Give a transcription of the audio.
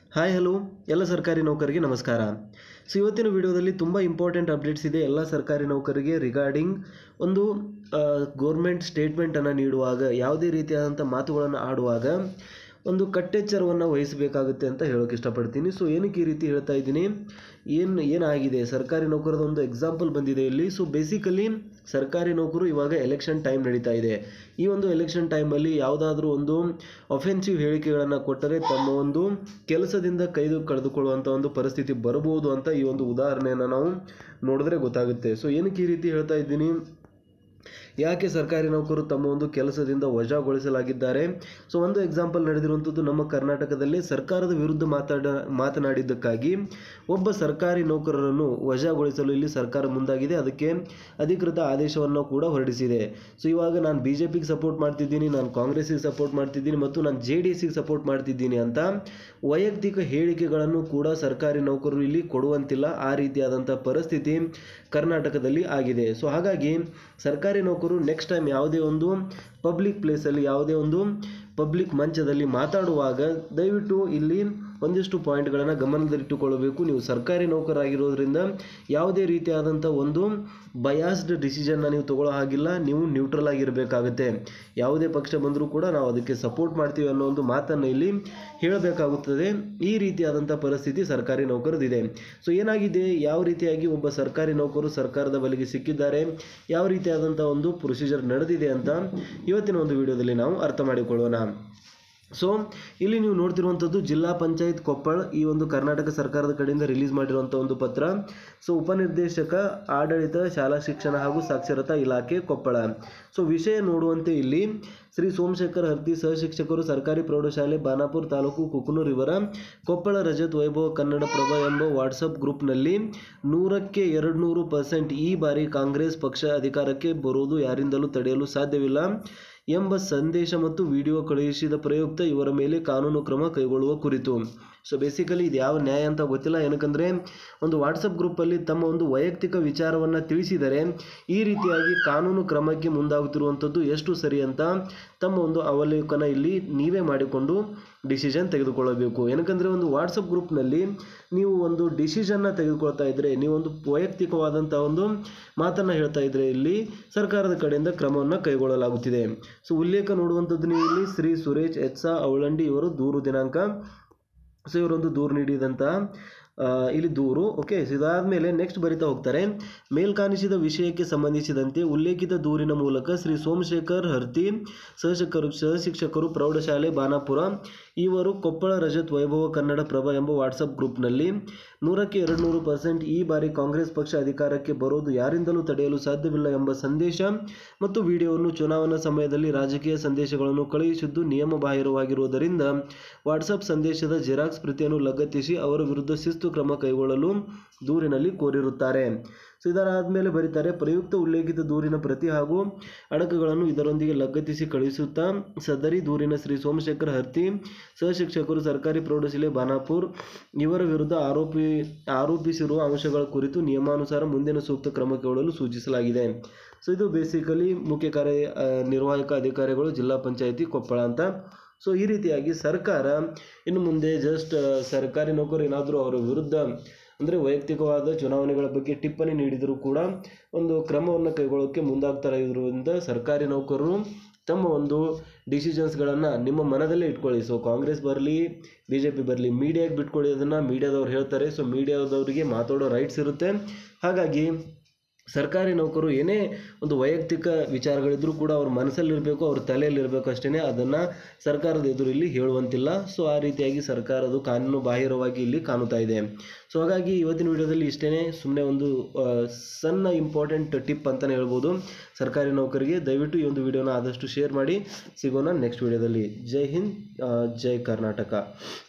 hi hello ಎಲ್ಲ ಸರ್ಕಾರಿ ನೌಕರರಿಗೆ ನಮಸ್ಕಾರ ಸೊ ಇವತ್ತಿನ ವಿಡಿಯೋದಲ್ಲಿ ತುಂಬ ಇಂಪಾರ್ಟೆಂಟ್ ಅಪ್ಡೇಟ್ಸ್ ಇದೆ ಎಲ್ಲ ಸರ್ಕಾರಿ ನೌಕರರಿಗೆ ರಿಗಾರ್ಡಿಂಗ್ ಒಂದು ಗೋರ್ಮೆಂಟ್ ಸ್ಟೇಟ್ಮೆಂಟನ್ನು ನೀಡುವಾಗ ಯಾವುದೇ ರೀತಿಯಾದಂಥ ಮಾತುಗಳನ್ನು ಆಡುವಾಗ ಒಂದು ಕಟ್ಟೆಚ್ಚರವನ್ನು ವಹಿಸಬೇಕಾಗುತ್ತೆ ಅಂತ ಹೇಳೋಕೆ ಇಷ್ಟಪಡ್ತೀನಿ ಸೊ ಏನಕ್ಕೆ ಈ ರೀತಿ ಹೇಳ್ತಾ ಇದ್ದೀನಿ ಏನು ಏನಾಗಿದೆ ಸರ್ಕಾರಿ ನೌಕರದ ಒಂದು ಎಕ್ಸಾಂಪಲ್ ಬಂದಿದೆ ಇಲ್ಲಿ ಸೊ ಬೇಸಿಕಲಿ ಸರ್ಕಾರಿ ನೌಕರು ಇವಾಗ ಎಲೆಕ್ಷನ್ ಟೈಮ್ ನಡೀತಾ ಇದೆ ಈ ಒಂದು ಎಲೆಕ್ಷನ್ ಟೈಮಲ್ಲಿ ಯಾವುದಾದ್ರೂ ಒಂದು ಅಫೆನ್ಸಿವ್ ಹೇಳಿಕೆಗಳನ್ನು ಕೊಟ್ಟರೆ ತಮ್ಮ ಒಂದು ಕೆಲಸದಿಂದ ಕೈದು ಕಳೆದುಕೊಳ್ಳುವಂಥ ಒಂದು ಪರಿಸ್ಥಿತಿ ಬರಬಹುದು ಅಂತ ಈ ಒಂದು ಉದಾಹರಣೆಯನ್ನು ನಾವು ನೋಡಿದ್ರೆ ಗೊತ್ತಾಗುತ್ತೆ ಸೊ ಏನಕ್ಕೆ ಈ ರೀತಿ ಹೇಳ್ತಾ ಇದ್ದೀನಿ ಯಾಕೆ ಸರ್ಕಾರಿ ನೌಕರರು ತಮ್ಮ ಒಂದು ಕೆಲಸದಿಂದ ವಜಾಗೊಳಿಸಲಾಗಿದ್ದಾರೆ ಸೊ ಒಂದು ಎಕ್ಸಾಂಪಲ್ ನಡೆದಿರುವಂಥದ್ದು ನಮ್ಮ ಕರ್ನಾಟಕದಲ್ಲಿ ಸರ್ಕಾರದ ವಿರುದ್ಧ ಮಾತಾಡ ಮಾತನಾಡಿದ್ದಕ್ಕಾಗಿ ಒಬ್ಬ ಸರ್ಕಾರಿ ನೌಕರರನ್ನು ವಜಾಗೊಳಿಸಲು ಇಲ್ಲಿ ಸರ್ಕಾರ ಮುಂದಾಗಿದೆ ಅದಕ್ಕೆ ಅಧಿಕೃತ ಆದೇಶವನ್ನು ಕೂಡ ಹೊರಡಿಸಿದೆ ಸೊ ಇವಾಗ ನಾನು ಬಿ ಜೆ ಪಿಗೆ ಸಪೋರ್ಟ್ ಮಾಡ್ತಿದ್ದೀನಿ ನಾನು ಕಾಂಗ್ರೆಸ್ಸಿಗೆ ಸಪೋರ್ಟ್ ಮಾಡ್ತಿದ್ದೀನಿ ಮತ್ತು ನಾನು ಜೆ ಡಿ ಎಸ್ಸಿಗೆ ಸಪೋರ್ಟ್ ಮಾಡ್ತಿದ್ದೀನಿ ಅಂತ ವೈಯಕ್ತಿಕ ಹೇಳಿಕೆಗಳನ್ನು ಕೂಡ ಸರ್ಕಾರಿ ನೌಕರರು ಇಲ್ಲಿ ಕೊಡುವಂತಿಲ್ಲ ಆ ರೀತಿಯಾದಂಥ ಪರಿಸ್ಥಿತಿ ಕರ್ನಾಟಕದಲ್ಲಿ ಆಗಿದೆ ಸೊ ಹಾಗಾಗಿ ಸರ್ಕಾರಿ ನೌಕರು ನೆಕ್ಸ್ಟ್ ಟೈಮ್ ಯಾವುದೇ ಒಂದು ಪಬ್ಲಿಕ್ ಪ್ಲೇಸಲ್ಲಿ ಯಾವುದೇ ಒಂದು ಪಬ್ಲಿಕ್ ಮಂಚದಲ್ಲಿ ಮಾತಾಡುವಾಗ ದಯವಿಟ್ಟು ಇಲ್ಲಿ ಒಂದಿಷ್ಟು ಪಾಯಿಂಟ್ಗಳನ್ನು ಗಮನದಲ್ಲಿಟ್ಟುಕೊಳ್ಳಬೇಕು ನೀವು ಸರ್ಕಾರಿ ನೌಕರಾಗಿರೋದ್ರಿಂದ ಯಾವುದೇ ರೀತಿಯಾದಂಥ ಒಂದು ಬಯಾಸ್ಡ್ ಡಿಸಿಷನ್ನ ನೀವು ತಗೊಳ್ಳೋ ಹಾಗಿಲ್ಲ ನೀವು ನ್ಯೂಟ್ರಲ್ ಆಗಿರಬೇಕಾಗುತ್ತೆ ಯಾವುದೇ ಪಕ್ಷ ಬಂದರೂ ಕೂಡ ನಾವು ಅದಕ್ಕೆ ಸಪೋರ್ಟ್ ಮಾಡ್ತೀವಿ ಅನ್ನೋ ಒಂದು ಮಾತನ್ನು ಇಲ್ಲಿ ಹೇಳಬೇಕಾಗುತ್ತದೆ ಈ ರೀತಿಯಾದಂಥ ಪರಿಸ್ಥಿತಿ ಸರ್ಕಾರಿ ನೌಕರದಿದೆ ಸೊ ಏನಾಗಿದೆ ಯಾವ ರೀತಿಯಾಗಿ ಒಬ್ಬ ಸರ್ಕಾರಿ ನೌಕರು ಸರ್ಕಾರದ ಬಲಿಗೆ ಸಿಕ್ಕಿದ್ದಾರೆ ಯಾವ ರೀತಿಯಾದಂಥ ಒಂದು ಪ್ರೊಸೀಜರ್ ನಡೆದಿದೆ ಅಂತ ಇವತ್ತಿನ ಒಂದು ವಿಡಿಯೋದಲ್ಲಿ ನಾವು ಅರ್ಥ ಮಾಡಿಕೊಳ್ಳೋಣ ಸೊ ಇಲ್ಲಿ ನೀವು ನೋಡ್ತಿರುವಂಥದ್ದು ಜಿಲ್ಲಾ ಪಂಚಾಯತ್ ಕೊಪ್ಪಳ ಈ ಒಂದು ಕರ್ನಾಟಕ ಸರ್ಕಾರದ ಕಡೆಯಿಂದ ರಿಲೀಸ್ ಮಾಡಿರುವಂಥ ಒಂದು ಪತ್ರ ಸೊ ಉಪನಿರ್ದೇಶಕ ಆಡಳಿತ ಶಾಲಾ ಶಿಕ್ಷಣ ಹಾಗೂ ಸಾಕ್ಷರತಾ ಇಲಾಖೆ ಕೊಪ್ಪಳ ಸೊ ವಿಷಯ ನೋಡುವಂತೆ ಇಲ್ಲಿ ಶ್ರೀ ಸೋಮಶೇಖರ್ ಹರ್ತಿ ಸಹಶಿಕ್ಷಕರು ಸರ್ಕಾರಿ ಪ್ರೌಢಶಾಲೆ ಬಾನಾಪುರ ತಾಲೂಕು ಕುಕನೂರು ಇವರ ಕೊಪ್ಪಳ ರಜತ್ ವೈಭವ ಕನ್ನಡ ಪ್ರಭ ಎಂಬ ವಾಟ್ಸಪ್ ಗ್ರೂಪ್ನಲ್ಲಿ ನೂರಕ್ಕೆ ಎರಡು ನೂರು ಪರ್ಸೆಂಟ್ ಈ ಬಾರಿ ಕಾಂಗ್ರೆಸ್ ಪಕ್ಷ ಅಧಿಕಾರಕ್ಕೆ ಬರುವುದು ಯಾರಿಂದಲೂ ತಡೆಯಲು ಸಾಧ್ಯವಿಲ್ಲ ಎಂಬ ಸಂದೇಶ ಮತ್ತು ವಿಡಿಯೋ ಕಳುಹಿಸಿದ ಪ್ರಯುಕ್ತ ಇವರ ಮೇಲೆ ಕಾನೂನು ಕ್ರಮ ಕೈಗೊಳ್ಳುವ ಕುರಿತು ಸೊ ಬೇಸಿಕಲಿ ಇದು ಯಾವ ನ್ಯಾಯ ಅಂತ ಗೊತ್ತಿಲ್ಲ ಏನಕ್ಕಂದರೆ ಒಂದು ವಾಟ್ಸಪ್ ಗ್ರೂಪಲ್ಲಿ ತಮ್ಮ ಒಂದು ವೈಯಕ್ತಿಕ ವಿಚಾರವನ್ನು ತಿಳಿಸಿದರೆ ಈ ರೀತಿಯಾಗಿ ಕಾನೂನು ಕ್ರಮಕ್ಕೆ ಮುಂದಾಗುತ್ತಿರುವಂಥದ್ದು ಎಷ್ಟು ಸರಿ ಅಂತ ತಮ್ಮ ಒಂದು ಅವಲೋಕನ ಇಲ್ಲಿ ನೀವೇ ಮಾಡಿಕೊಂಡು ಡಿಸಿಷನ್ ತೆಗೆದುಕೊಳ್ಳಬೇಕು ಏನಕ್ಕಂದರೆ ಒಂದು ವಾಟ್ಸಪ್ ಗ್ರೂಪ್ನಲ್ಲಿ ನೀವು ಒಂದು ಡಿಸಿಷನ್ನ ತೆಗೆದುಕೊಳ್ತಾ ಇದ್ದರೆ ನೀವೊಂದು ವೈಯಕ್ತಿಕವಾದಂಥ ಒಂದು ಮಾತನ್ನು ಹೇಳ್ತಾ ಇದ್ದರೆ ಇಲ್ಲಿ ಸರ್ಕಾರದ ಕಡೆಯಿಂದ ಕ್ರಮವನ್ನು ಕೈಗೊಳ್ಳಲಾಗುತ್ತಿದೆ ಸೊ ಉಲ್ಲೇಖ ನೋಡುವಂಥದ್ದು ನೀವು ಇಲ್ಲಿ ಶ್ರೀ ಸುರೇಶ್ ಎಚ್ ಸಾ ಅವಳಂಡಿ ಇವರು ದೂರು ದಿನಾಂಕ ಸೊ ಇವರೊಂದು ದೂರು ನೀಡಿದಂಥ ಇಲ್ಲಿ ದೂರು ಓಕೆ ಸೊ ಇದಾದಮೇಲೆ ನೆಕ್ಸ್ಟ್ ಬರಿತಾ ಹೋಗ್ತಾರೆ ಮೇಲ್ಕಾಣಿಸಿದ ವಿಷಯಕ್ಕೆ ಸಂಬಂಧಿಸಿದಂತೆ ಉಲ್ಲೇಖಿತ ದೂರಿನ ಮೂಲಕ ಶ್ರೀ ಸೋಮಶೇಖರ್ ಹರ್ತಿ ಸಹಶಿಕ್ಷಕರು ಸಹಶಿಕ್ಷಕರು ಪ್ರೌಢಶಾಲೆ ಬಾನಾಪುರ ಇವರು ಕೊಪ್ಪಳ ರಜತ್ ವೈಭವ ಕನ್ನಡ ಪ್ರಭ ಎಂಬ ವಾಟ್ಸಪ್ ಗ್ರೂಪ್ನಲ್ಲಿ ನೂರಕ್ಕೆ ಎರಡು ನೂರು ಪರ್ಸೆಂಟ್ ಈ ಬಾರಿ ಕಾಂಗ್ರೆಸ್ ಪಕ್ಷ ಅಧಿಕಾರಕ್ಕೆ ಬರೋದು ಯಾರಿಂದಲೂ ತಡೆಯಲು ಸಾಧ್ಯವಿಲ್ಲ ಎಂಬ ಸಂದೇಶ ಮತ್ತು ವಿಡಿಯೋವನ್ನು ಚುನಾವಣಾ ಸಮಯದಲ್ಲಿ ರಾಜಕೀಯ ಸಂದೇಶಗಳನ್ನು ಕಳುಹಿಸಿದ್ದು ನಿಯಮ ಬಾಹಿರವಾಗಿರುವುದರಿಂದ ವಾಟ್ಸಪ್ ಸಂದೇಶದ ಜೆರಾಕ್ಸ್ ಪ್ರತಿಯನ್ನು ಲಗತ್ತಿಸಿ ಅವರ ವಿರುದ್ಧ ಶಿಸ್ತು ಕ್ರಮ ಕೈಗೊಳ್ಳಲು ದೂರಿನಲ್ಲಿ ಕೋರಿರುತ್ತಾರೆ ಸೊ ಇದರಾದಮೇಲೆ ಬರೀತಾರೆ ಪ್ರಯುಕ್ತ ಉಲ್ಲೇಖಿತ ದೂರಿನ ಪ್ರತಿ ಹಾಗೂ ಅಡಕಗಳನ್ನು ಇದರೊಂದಿಗೆ ಲಗತ್ತಿಸಿ ಕಳುಹಿಸುತ್ತಾ ಸದರಿ ದೂರಿನ ಶ್ರೀ ಸೋಮಶೇಖರ್ ಹರ್ತಿ ಸಹಶಿಕ್ಷಕರು ಸರ್ಕಾರಿ ಪ್ರೌಢಶಾಲೆ ಬಾನಾಪುರ್ ಇವರ ವಿರುದ್ಧ ಆರೋಪಿ ಆರೋಪಿಸಿರುವ ಅಂಶಗಳ ಕುರಿತು ನಿಯಮಾನುಸಾರ ಮುಂದಿನ ಸೂಕ್ತ ಕ್ರಮ ಕೈಗೊಳ್ಳಲು ಸೂಚಿಸಲಾಗಿದೆ ಸೊ ಇದು ಬೇಸಿಕಲಿ ಮುಖ್ಯ ಕಾರ್ಯ ನಿರ್ವಾಹಕ ಅಧಿಕಾರಿಗಳು ಜಿಲ್ಲಾ ಪಂಚಾಯಿತಿ ಕೊಪ್ಪಳ ಅಂತ ಸೊ ಈ ರೀತಿಯಾಗಿ ಸರ್ಕಾರ ಇನ್ನು ಮುಂದೆ ಜಸ್ಟ್ ಸರ್ಕಾರಿ ನೌಕರು ಏನಾದರೂ ಅವರ ವಿರುದ್ಧ ಅಂದರೆ ವೈಯಕ್ತಿಕವಾದ ಚುನಾವಣೆಗಳ ಬಗ್ಗೆ ಟಿಪ್ಪಣಿ ನೀಡಿದರೂ ಕೂಡ ಒಂದು ಕ್ರಮವನ್ನು ಕೈಗೊಳ್ಳೋಕ್ಕೆ ಮುಂದಾಗ್ತಾ ಇರೋದ್ರಿಂದ ಸರ್ಕಾರಿ ನೌಕರರು ತಮ್ಮ ಒಂದು ಡಿಸಿಷನ್ಸ್ಗಳನ್ನು ನಿಮ್ಮ ಮನದಲ್ಲೇ ಇಟ್ಕೊಳ್ಳಿ ಸೊ ಕಾಂಗ್ರೆಸ್ ಬರಲಿ ಬಿ ಜೆ ಪಿ ಬರಲಿ ಮೀಡಿಯಾಗೆ ಬಿಟ್ಕೊಳ್ಳಿ ಅದನ್ನು ಮೀಡಿಯಾದವ್ರು ಹೇಳ್ತಾರೆ ಸೊ ಮೀಡಿಯಾದವರಿಗೆ ಮಾತಾಡೋ ರೈಟ್ಸ್ ಇರುತ್ತೆ ಹಾಗಾಗಿ ಸರ್ಕಾರಿ ನೌಕರು ಏನೇ ಒಂದು ವೈಯಕ್ತಿಕ ವಿಚಾರಗಳಿದ್ರೂ ಕೂಡ ಅವ್ರ ಮನಸ್ಸಲ್ಲಿರಬೇಕು ಅವ್ರ ತಲೆಯಲ್ಲಿರಬೇಕು ಅಷ್ಟೇ ಅದನ್ನು ಸರ್ಕಾರದ ಎದುರು ಇಲ್ಲಿ ಹೇಳುವಂತಿಲ್ಲ ಸೊ ಆ ರೀತಿಯಾಗಿ ಸರ್ಕಾರದು ಕಾನೂನು ಬಾಹಿರವಾಗಿ ಇಲ್ಲಿ ಕಾಣುತ್ತಾ ಇದೆ ಸೊ ಹಾಗಾಗಿ ಇವತ್ತಿನ ವಿಡಿಯೋದಲ್ಲಿ ಇಷ್ಟೇ ಸುಮ್ಮನೆ ಒಂದು ಸಣ್ಣ ಇಂಪಾರ್ಟೆಂಟ್ ಟಿಪ್ ಅಂತಲೇ ಹೇಳ್ಬೋದು ಸರ್ಕಾರಿ ನೌಕರಿಗೆ ದಯವಿಟ್ಟು ಈ ಒಂದು ವಿಡಿಯೋನ ಆದಷ್ಟು ಶೇರ್ ಮಾಡಿ ಸಿಗೋಣ ನೆಕ್ಸ್ಟ್ ವಿಡಿಯೋದಲ್ಲಿ ಜೈ ಹಿಂದ್ ಜೈ ಕರ್ನಾಟಕ